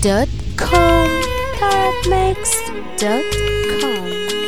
dot com Tarabmix dot com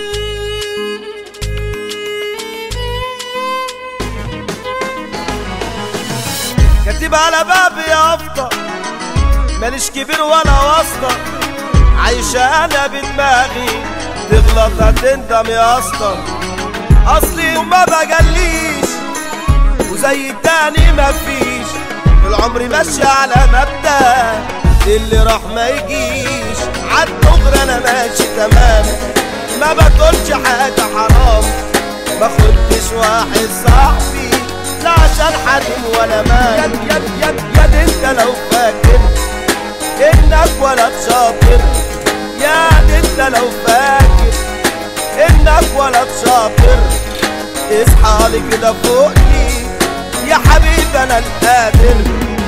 كاتب على بابي يافطة ماليش كبير ولا واسطة عايشة أنا بدماغي تغلط هتندم يا اسطى أصلي وما بجليش وزي التاني مفيش طول عمري ماشي على مبدأ اللي راح ما يجيش عالدغري أنا ماشي تمام ما باكلش حاجة حرام ما خدتش واحد صاحبي لا عشان حريم ولا مال يد يد يد يد انت لو فاكر انك ولد شاطر يا دي انت لو فاكر انك ولد شاطر اصحى لي كده فوقني يا حبيبي انا القادر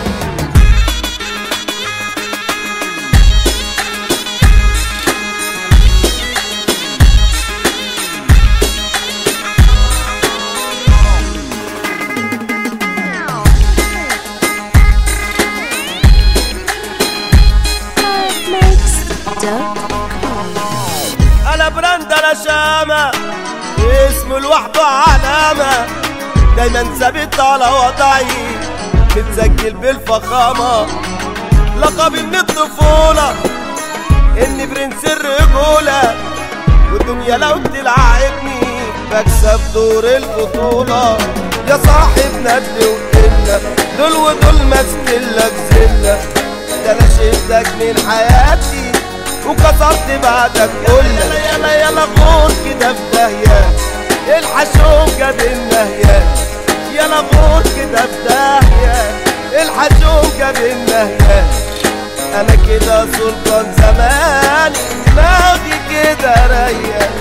Tarabmix dot com انا براند انا شامة اسمه لوحده علامة دايما ثابت على وضعي متسجل بالفخامة لقبي من الطفولة اني برنس الرجولة والدنيا لو تلعبني بكسب دور البطولة يا صاحب ندل وقلة دول ودول مستلك زلة ده انا شلتك من حياتي وكسرت بعدك كل يلا يلا يلا غور كده في داهية الحشوم جاب النهية يلا غور كده في داهية الحشوم جاب النهية انا كده سلطان زمان دماغي كده رايقة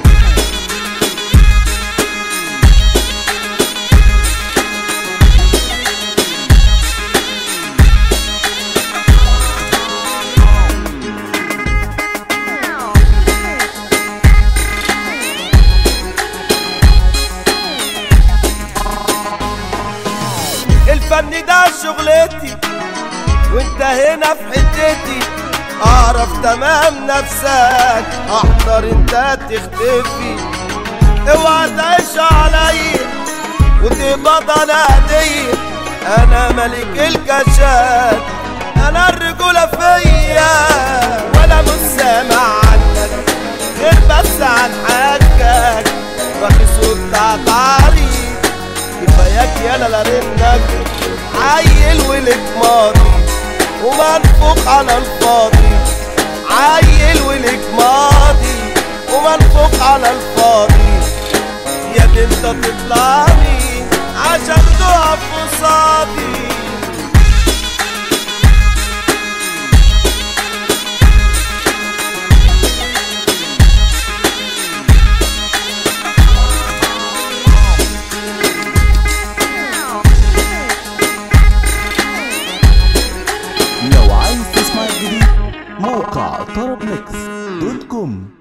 الفن ده شغلتي وانت هنا في حتتي اعرف تمام نفسك احضر انت تختفي اوعى تعيش عليا وتقبض انا هدية انا ملك الكشات انا الرجولة فيا ولا مش سامع عنك غير بس عن حاجك واخي صوت عطاري كفاياك يالا لا رنك عيل ولك ماضي ومنفوخ على الفاضي عيل ولك ماضي ومنفوخ على الفاضي يا دي انت تطلعني عشان تقف قصادي لو عايز تسمع الجديد موقع طرب ميكس دوت كوم